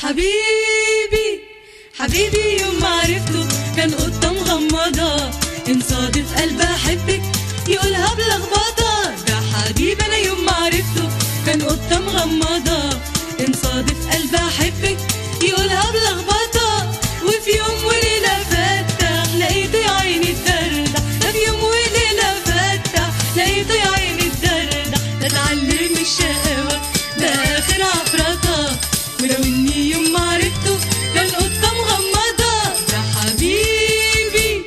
حبيبي حبيبي يوم ما عرفته كان قطة مغمضة إن صادف قلبي أحبك يقولها بلخبطة ده حبيبي أنا يوم ما عرفته كان قطة مغمضة إن صادف قلبي أحبك يقولها بلخبطة وفي يوم وليلة فتح لقيته يا عيني الدردح ده في يوم وليلة فتح لقيته يا عيني الدردح ده اتعلم الشقاوة ده آخر عفرطة ولو إني يوم ما عرفته كان قطة مغمضة ده حبيبي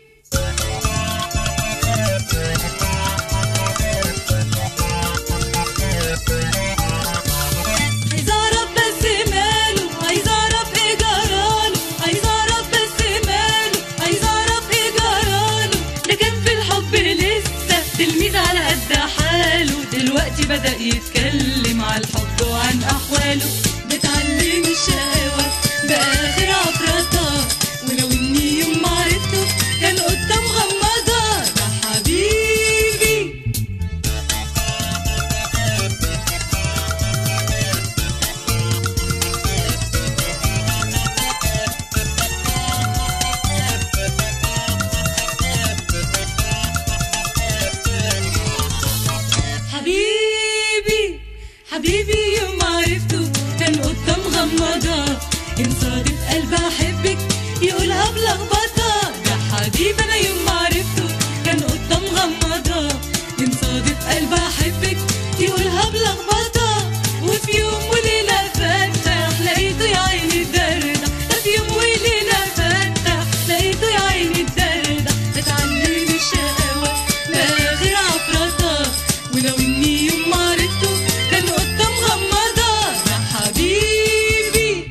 عايز اعرف بس ماله عايز اعرف ايه جراله عايز اعرف بس ماله عايز اعرف ايه جراله ده كان في الحب لسه تلميذ على قد حاله دلوقتي بدأ يتكلم على الحب وعن احواله بتعلم الشقاوة بآخر عفرطة ولو اني يوم ما عرفته كان قطة مغمضة ده حبيبي حبيبي حبيبي يوم ما عرفته كان قطة مغمضة إن صادف قلبي أحبك يقولها بلخبطة ده حبيبي أنا يوم ما عرفته كان قطة مغمضة إن صادف قلبي أحبك يقولها بلخبطة وفي يوم وليلة فتح لقيته يا عيني الدردح ده في يوم وليلة فتح لقيته يا عيني الدردح اتعلم الشقاوة بآخر عفرطة ولو إني يوم ما عرفته كان قطة مغمضة ده حبيبي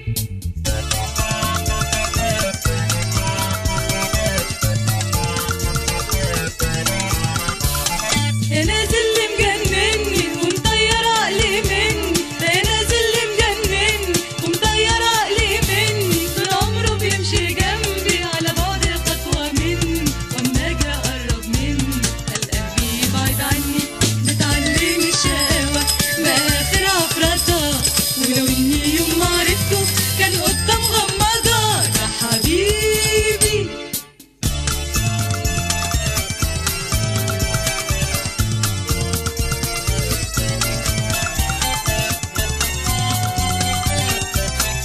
يا ناس اللي مجنني ومطير عقلي مني ده يا ناس اللي مجنني ومطير عقلي مني طول عمره بيمشي جنبي على بعد خطوة مني واما اجي اقرب مني القلب يبعد عني بتعلم الشقاوة بآخر عفرطة ولو اني يوم ما عرفته كان قطة مغمضة ده حبيبي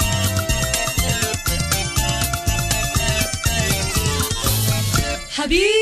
حبيبي